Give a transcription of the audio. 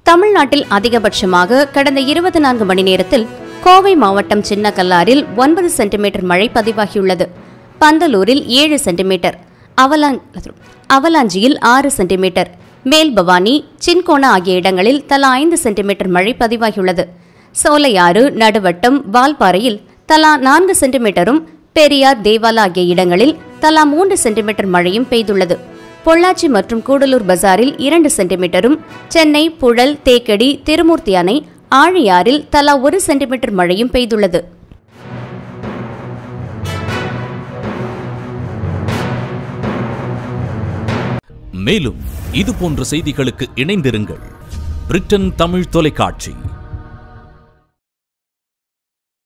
தமிழ்நாட்டில் அதிகபட்சமாக கடந்த இருபத்தி நான்கு மணி நேரத்தில் கோவை மாவட்டம் சின்னக்கல்லாரில் ஒன்பது சென்டிமீட்டர் மழை பதிவாகியுள்ளது பந்தலூரில் ஏழு சென்டிமீட்டர் அவலாங் அவலாஞ்சியில் ஆறு சென்டிமீட்டர் மேல் பவானி சின்கோனா ஆகிய இடங்களில் தலா ஐந்து சென்டிமீட்டர் மழை பதிவாகியுள்ளது சோலையாறு நடுவட்டம் வால்பாறையில் தலா நான்கு சென்டிமீட்டரும் பெரியார் தேவாலா ஆகிய இடங்களில் தலா மூன்று சென்டிமீட்டர் மழையும் பெய்துள்ளது பொள்ளாச்சி மற்றும் கூடலூர் பஜாரில் இரண்டு சென்டிமீட்டரும் சென்னை புழல் தேக்கடி திருமூர்த்தி அணை ஆழியாறில் தலா ஒரு சென்டிமீட்டர் மழையும் பெய்துள்ளது மேலும் இது போன்ற செய்திகளுக்கு இணைந்திருங்கள் பிரிட்டன் தமிழ் தொலைக்காட்சி